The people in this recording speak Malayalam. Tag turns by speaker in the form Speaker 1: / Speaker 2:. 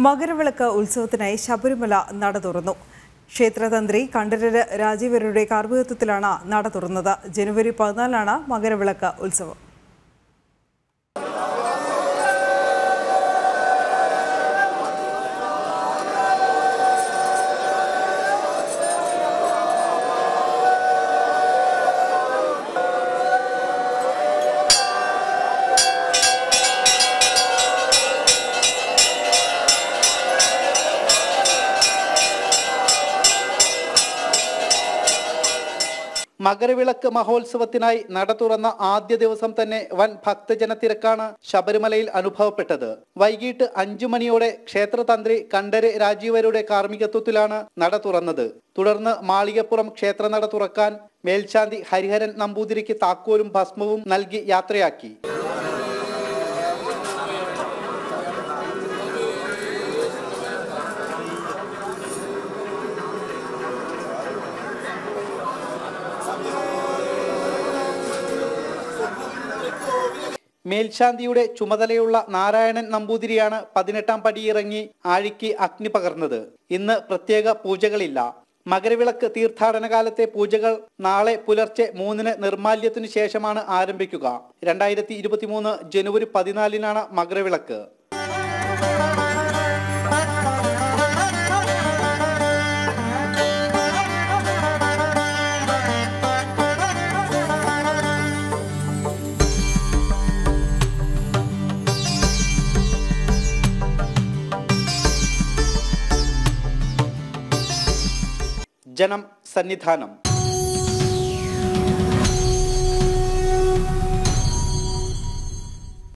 Speaker 1: മകരവിളക്ക് ഉത്സവത്തിനായി ശബരിമല നട തുറന്നു ക്ഷേത്രതന്ത്രി കണ്ഠരര് രാജീവരുടെ കാർമ്മികത്വത്തിലാണ് നട തുറന്നത് ജനുവരി പതിനാലിനാണ് മകരവിളക്ക് ഉത്സവം
Speaker 2: മകരവിളക്ക് മഹോത്സവത്തിനായി നട തുറന്ന ആദ്യ ദിവസം തന്നെ വൻ ഭക്തജനത്തിരക്കാണ് ശബരിമലയിൽ അനുഭവപ്പെട്ടത് വൈകിട്ട് അഞ്ചു മണിയോടെ ക്ഷേത്രതന്ത്രി കണ്ഠര് രാജീവരുടെ കാർമ്മികത്വത്തിലാണ് നട തുറന്നത് തുടർന്ന് മാളികപ്പുറം ക്ഷേത്രനട തുറക്കാൻ മേൽശാന്തി ഹരിഹരൻ നമ്പൂതിരിക്ക് താക്കോലും ഭസ്മവും നൽകി യാത്രയാക്കി മേൽശാന്തിയുടെ ചുമതലയുള്ള നാരായണൻ നമ്പൂതിരിയാണ് പതിനെട്ടാം പടിയിറങ്ങി ആഴിക്ക് അഗ്നി പകർന്നത് ഇന്ന് പ്രത്യേക പൂജകളില്ല മകരവിളക്ക് തീർത്ഥാടന കാലത്തെ പൂജകൾ നാളെ പുലർച്ചെ മൂന്നിന് നിർമാല്യത്തിനു ശേഷമാണ് ആരംഭിക്കുക രണ്ടായിരത്തി ഇരുപത്തിമൂന്ന് ജനുവരി പതിനാലിനാണ് മകരവിളക്ക് ജനം സന്നിധാനം